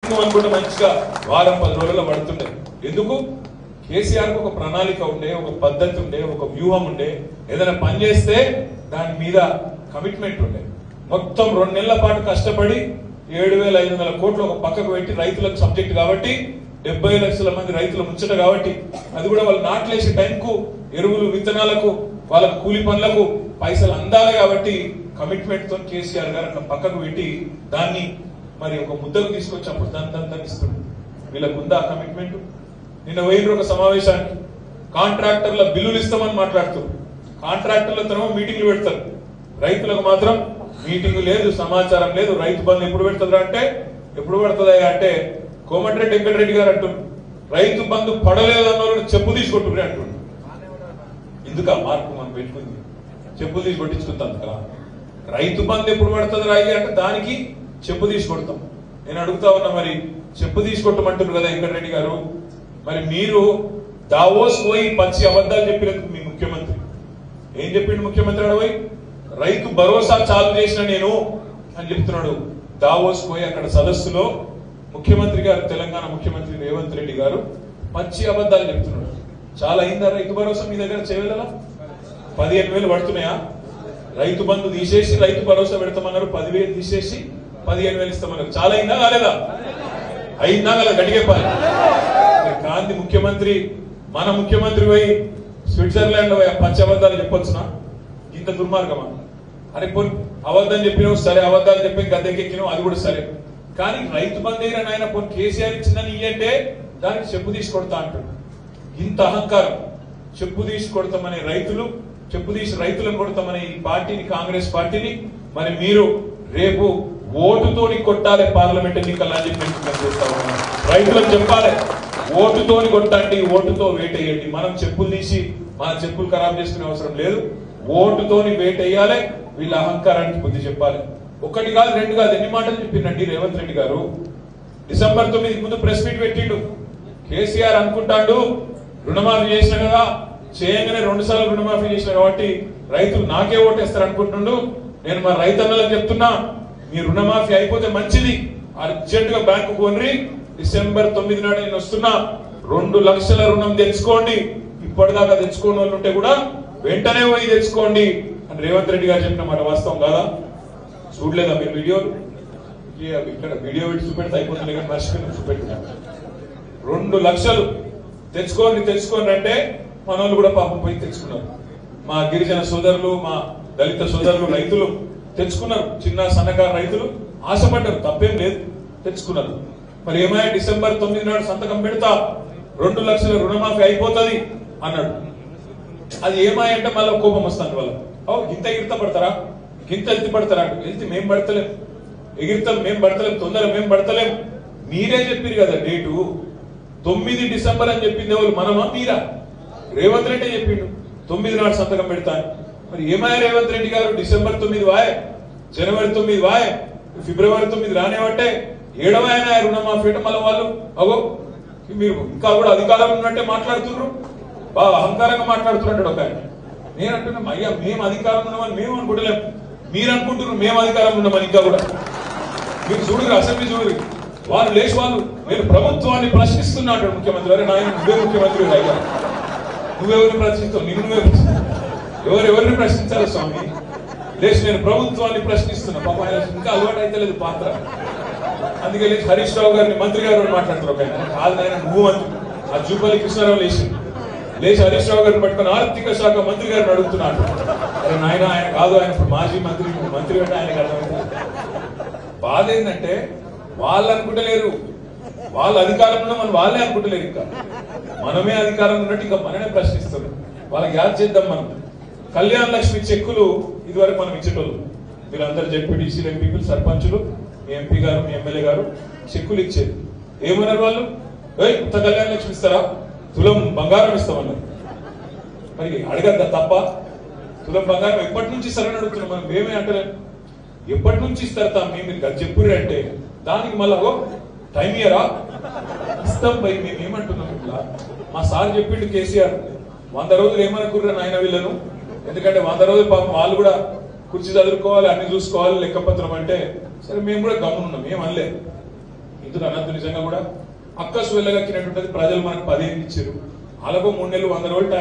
టింగు అనుకుంటే మంచిగా వారం పది రోజుల్లో పడుతుండే ఎందుకు కేసీఆర్ ఒక ప్రణాళిక ఉండే ఒక పద్ధతి ఉండే ఒక వ్యూహం ఉండే ఏదైనా పని చేస్తే దాని మీద కమిట్మెంట్ ఉండే మొత్తం రెండు నెలల పాటు కష్టపడి ఏడు వేల ఐదు వందల కోట్లు ఒక పక్కకు పెట్టి రైతులకు సబ్జెక్ట్ కాబట్టి డెబ్బై లక్షల మంది రైతుల ముచ్చట కాబట్టి అది కూడా వాళ్ళు నాట్లేసే టైంకు ఎరువులు విత్తనాలకు వాళ్ళ కూలి పనులకు పైసలు అందాలి కాబట్టి కమిట్మెంట్ తో కేసీఆర్ గారు అట్లా పక్కకు పెట్టి దాన్ని మరి ఒక ముద్దకు తీసుకొచ్చి అప్పుడు దాన్ని దాన్ని దాన్ని ఇస్తుంది వీళ్ళకు ఉందా కమిట్మెంట్ నిన్న పోయిన ఒక సమావేశానికి కాంట్రాక్టర్ల బిల్లులు ఇస్తామని మాట్లాడుతూ కాంట్రాక్టర్లతో మీటింగ్లు పెడతారు రైతులకు మాత్రం మీటింగ్ లేదు సమాచారం లేదు రైతు బంధు ఎప్పుడు పెడుతుందా అంటే ఎప్పుడు పెడుతుందా అంటే కోమటిరెడ్డి వెంకటరెడ్డి గారు అంటున్నారు రైతు బంధు పడలేదు అన్న వాళ్ళు చెప్పు తీసుకొట్టుకుని అంటున్నారు ఎందుకు ఆ మార్పు మనం పెట్టుకుంది చెప్పు తీసి కొట్టించుకుంటాం కదా రైతు బంధు ఎప్పుడు పడుతుంది రాయి అంటే దానికి చెప్పు తీసి కొడతాం నేను అడుగుతా ఉన్నా మరి చెప్పు తీసి కొట్టమంటారు కదా వెంకటరెడ్డి గారు మరి మీరు దావోస్ పోయి పచ్చి అబద్ధాలు చెప్పినందుకు మీ ముఖ్యమంత్రి ఏం చెప్పిండు ముఖ్యమంత్రి అడవై రైతు భరోసా చాలు చేసిన నేను అని చెప్తున్నాడు దావోస్ పోయి అక్కడ సదస్సులో ముఖ్యమంత్రి గారు తెలంగాణ ముఖ్యమంత్రి రేవంత్ రెడ్డి గారు పచ్చి అబద్ధాలు చెప్తున్నాడు చాలా అయిందా రైతు భరోసా మీ దగ్గర చేయగలరా పదిహేను వేలు పడుతున్నాయా రైతు బంధు తీసేసి రైతు భరోసా పెడతామన్నారు పదివేలు తీసేసి పదిహేను వేలు ఇస్తామన్నారు చాలా అయిందా కాలేదా అయిందా కదా గడిగే పని మరి గాంధీ ముఖ్యమంత్రి మన ముఖ్యమంత్రి పోయి స్విట్జర్లాండ్ లో పోయి పచ్చి అబద్ధాలు చెప్పొచ్చునా ఇంత దుర్మార్గమా అరే పోనీ అబద్ధం చెప్పినావు సరే అబద్ధాలు చెప్పి గద్దెకెక్కినావు అది కూడా సరే కానీ రైతు బంధు అయిన నాయన పోనీ కేసీఆర్ ఇచ్చిందని ఇయ్యంటే దానికి చెప్పు తీసి కొడతా అంటాడు ఇంత అహంకారం చెప్పు తీసి కొడతామనే రైతులు చెప్పు తీసి రైతులను కొడతామనే ఈ పార్టీని కాంగ్రెస్ పార్టీని మరి మీరు రేపు ఓటుతోని కొట్టాలి పార్లమెంట్ ఎన్నికల్లో అని చెప్పి నేను చేస్తా ఉన్నాను. రైతులకు చెప్పాలి ఓటుతోని కొట్టండి ఓటుతో వేటేయండి మనం చెప్పులు తీసి మన చెప్పులు ఖరాబ్ చేసుకునే అవసరం లేదు ఓటుతోని వేటేయాలి వీళ్ళ అహంకారానికి బుద్ధి చెప్పాలి ఒకటి కాదు రెండు కాదు ఎన్ని మాటలు చెప్పిండండి రేవంత్ రెడ్డి గారు డిసెంబర్ తొమ్మిది ముందు ప్రెస్ మీట్ పెట్టిండు కేసీఆర్ అనుకుంటాడు రుణమాఫీ చేసిన కదా చేయగానే రెండు సార్లు రుణమాఫీ చేసిన కాబట్టి రైతులు నాకే ఓటేస్తారు అనుకుంటుండు నేను మా రైతన్నలకు చెప్తున్నా మీ రుణమాఫీ అయిపోతే మంచిది అర్జెంట్ గా బ్యాంకు కొనరి డిసెంబర్ తొమ్మిది నాడు నేను వస్తున్నా రెండు లక్షల రుణం తెచ్చుకోండి ఇప్పటిదాకా తెచ్చుకోని వాళ్ళు ఉంటే కూడా వెంటనే పోయి తెచ్చుకోండి అని రేవంత్ రెడ్డి గారు చెప్పిన మాట వాస్తవం కాదా చూడలేదా మీరు వీడియోలు ఏ, ఇక్కడ వీడియో పెట్టి చూపెడితే అయిపోతుంది కానీ మర్చిపోయి చూపెట్టినాను రెండు లక్షలు తెచ్చుకోండి తెచ్చుకోండి అంటే మన వాళ్ళు కూడా పాపం పోయి తెచ్చుకున్నారు మా గిరిజన సోదరులు మా దళిత సోదరులు రైతులు తెచ్చుకున్నారు చిన్న సన్నకారు రైతులు ఆశపడ్డారు తప్పేం లేదు తెచ్చుకున్నారు మరి ఏమైనా డిసెంబర్ తొమ్మిది నాడు సంతకం పెడతా రెండు లక్షల రుణమాఫీ అయిపోతుంది అన్నాడు అది ఏమాయి అంటే మళ్ళీ కోపం వస్తాను వాళ్ళ ఓ గింత ఎగిరిత పడతారా గింత ఎత్తి పడతారా అంటే వెళ్తే మేం పడతలేం ఎగిరితాం మేం పడతలేం తొందర మేం పడతలేం మీరే చెప్పారు కదా డేటు తొమ్మిది డిసెంబర్ అని చెప్పింది ఎవరు మనమా మీరా రేవంత్ రెడ్డి చెప్పిండు తొమ్మిది నాడు సంతకం పెడతాను మరి ఏమాయ రేవంత్ రెడ్డి గారు డిసెంబర్ తొమ్మిది వాయ్ జనవరి తొమ్మిది వాయ్ ఫిబ్రవరి తొమ్మిది రానివ్వంటే ఏడవైన రుణమాఫీ అంటే మళ్ళీ వాళ్ళు అగో మీరు ఇంకా కూడా అధికారం ఉన్నట్టే మాట్లాడుతున్నారు బాగా అహంకారంగా మాట్లాడుతున్నాడు ఒక ఆయన నేను అంటున్నాం అయ్యా మేము అధికారం ఉన్నామని మేము అనుకుంటలేం మీరు అనుకుంటున్నారు మేము అధికారం ఉన్నామని ఇంకా కూడా మీరు చూడరు అసెంబ్లీ చూడరు వాళ్ళు లేచి వాళ్ళు నేను ప్రభుత్వాన్ని ప్రశ్నిస్తున్నా అంటాడు ముఖ్యమంత్రి అరే నాయన నువ్వే ముఖ్యమంత్రి అయ్యా నువ్వెవరిని ప్రశ్నిస్తావు నిన్ను నువ్వే ఎవరు ఎవరిని ప్రశ్నించాలి స్వామి లేచి నేను ప్రభుత్వాన్ని ప్రశ్నిస్తున్నా పాప ఆయన ఇంకా అలవాటు అయితే లేదు పాత్ర అందుకే లేచి హరీష్ రావు గారిని మంత్రి గారు అని మాట్లాడుతున్నారు ఒక ఆయన కాదు ఆయన నువ్వు మంత్రి ఆ జూపల్లి కృష్ణారావు లేచి లేచి హరీష్ రావు గారిని పట్టుకొని ఆర్థిక శాఖ మంత్రి గారిని అడుగుతున్నాడు అరే నాయన ఆయన కాదు ఆయన ఇప్పుడు మాజీ మంత్రి ఇప్పుడు మంత్రి అంటే ఆయనకు అర్థమైంది బాధ ఏంటంటే వాళ్ళు అనుకుంటలేరు వాళ్ళ అధికారంలో మనం వాళ్ళే అనుకుంటలేరు ఇంకా మనమే అధికారం ఉన్నట్టు ఇంకా మనమే ప్రశ్నిస్తున్నాం వాళ్ళకి యాద్ చేద్దాం మనం కళ్యాణ లక్ష్మి చెక్కులు ఇదివరకు మనం ఇచ్చేటోళ్ళు మీరందరూ జెడ్పీటీసీలు ఎంపీలు సర్పంచులు మీ ఎంపీ గారు మీ ఎమ్మెల్యే గారు చెక్కులు ఇచ్చేది ఏమన్నారు వాళ్ళు ఏయ్ కొత్త కళ్యాణ లక్ష్మి ఇస్తారా తులం బంగారం ఇస్తామన్నారు మరి అడగద్దా తప్ప తులం బంగారం ఎప్పటి నుంచి ఇస్తారని అడుగుతున్నాం మనం మేమే అంటలేం ఎప్పటి నుంచి ఇస్తారు తా మేము మీరు చెప్పుర్రు అంటే దానికి మళ్ళా ఓ టైం ఇయరా ఇస్తాం పై మేము ఏమంటున్నాం ఇట్లా మా సార్ చెప్పిండు కేసీఆర్ వంద రోజులు ఏమనుకుర్రా నాయన వీళ్ళను ఎందుకంటే వంద రోజులు పాపం వాళ్ళు కూడా కుర్చీ చదువుకోవాలి అన్ని చూసుకోవాలి లెక్కపత్రం అంటే సరే మేము కూడా గమనున్నాం ఏం అనలేదు ఎందుకు అనద్దు నిజంగా కూడా అక్కసు వెళ్ళగక్కినట్టుంటది ప్రజలు మనకు పదిహేను ఇచ్చారు అలాగో మూడు నెలలు వంద రోజులు టైం